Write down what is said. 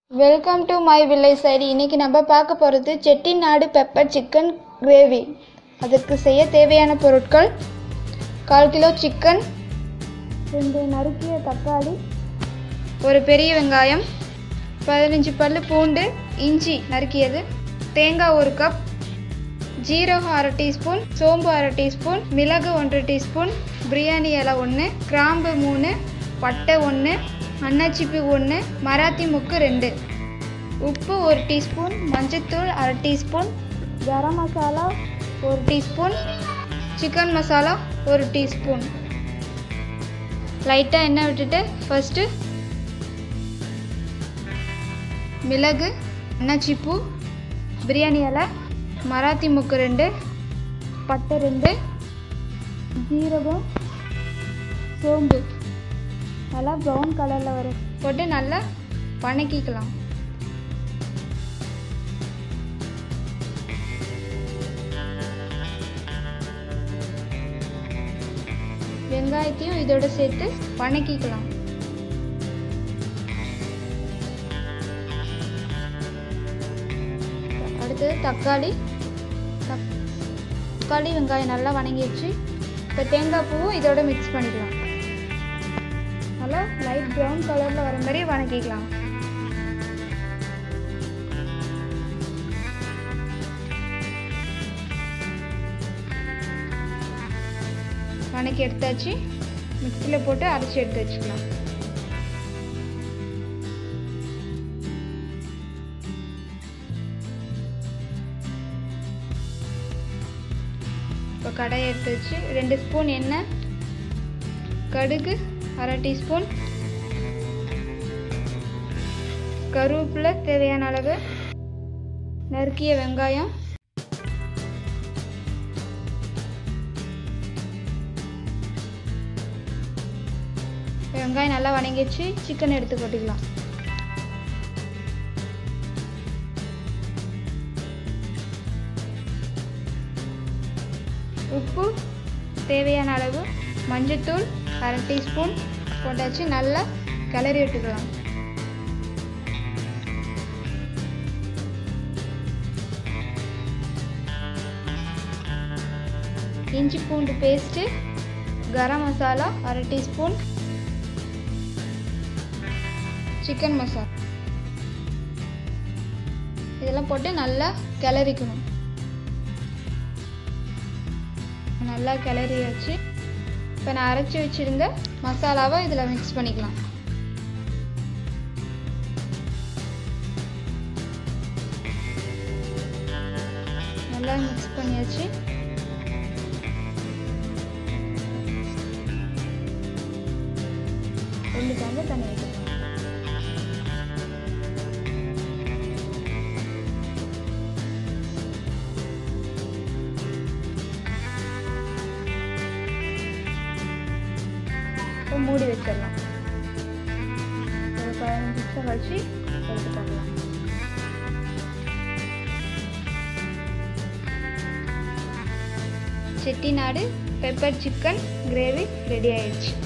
welcome to my village side இன்னைக்கு நம்ம பார்க்க போகிறது செட்டிநாடு பெப்பர் சிக்கன் கிரேவி அதுக்கு செய்ய தேவையான பொருட்கள் கால் கிலோ சிக்கன் ரெண்டு நறுக்கிய தக்காளி ஒரு பெரிய வெங்காயம் பதினஞ்சு பல்லு பூண்டு இஞ்சி நறுக்கியது தேங்காய் ஒரு கப் ஜீரகம் அரை டீஸ்பூன் சோம்பு அரை டீஸ்பூன் மிளகு ஒன்றரை டீஸ்பூன் பிரியாணி இலை ஒன்று கிராம்பு மூணு பட்டை ஒன்று அன்னாச்சிப்பூ ஒன்று மராத்தி முக்கு ரெண்டு உப்பு ஒரு டீஸ்பூன் மஞ்சத்தூள் அரை டீஸ்பூன் கரம் மசாலா ஒரு டீஸ்பூன் சிக்கன் மசாலா ஒரு டீஸ்பூன் லைட்டாக எண்ணெய் விட்டுட்டு ஃபஸ்ட்டு மிளகு அன்னாச்சிப்பூ பிரியாணி இலை மராத்தி முக்கு ரெண்டு பட்டை ரெண்டு ஜீரகம் சோம்பு நல்லா ப்ரௌன் கலரில் வரும் போட்டு நல்லா வணக்கிக்கலாம் வெங்காயத்தையும் இதோட சேர்த்து வணக்கிக்கலாம் அடுத்தது தக்காளி தக்- தக்காளி வெங்காயம் நல்லா வணங்கிடுச்சு இப்போ தேங்காய் பூவும் இதோட மிக்ஸ் பண்ணிக்கலாம் நல்லா லைட் ப்ரௌன் கலரில் வர மாதிரி வணக்கிக்கலாம் வணக்கி எடுத்தாச்சு மிக்சியில் போட்டு அரைச்சி எடுத்து வச்சுக்கலாம் இப்போ கடாயை எடுத்து வச்சு ரெண்டு ஸ்பூன் எண்ணெய் கடுகு அரை டீஸ்பூன் கருவேப்பிலை தேவையான அளவு நறுக்கிய வெங்காயம் வெங்காயம் நல்லா வணங்கிடுச்சு சிக்கன் எடுத்து கொட்டிக்கலாம் உப்பு தேவையான அளவு மஞ்சத்தூள் அரை டீஸ்பூன் போட்டாச்சு நல்லா கிளறி விட்டுக்கலாம் இஞ்சி பூண்டு பேஸ்ட்டு கரம் மசாலா அரை டீஸ்பூன் சிக்கன் மசாலா இதெல்லாம் போட்டு நல்லா கிளறிக்கணும் நல்லா கிளறி வச்சு இப்போ நான் அரைச்சி வச்சுருந்த மசாலாவை இதில் மிக்ஸ் பண்ணிக்கலாம் நல்லா மிக்ஸ் பண்ணியாச்சு ரெண்டு டம்ளர் தண்ணி ஊற்றிக்கலாம் இப்போ மூடி வச்சிடலாம் ஒரு பதினஞ்சு நிமிஷம் கழிச்சு எடுத்து பார்க்கலாம் Chettinad pepper chicken gravy ready ஆயிடுச்சு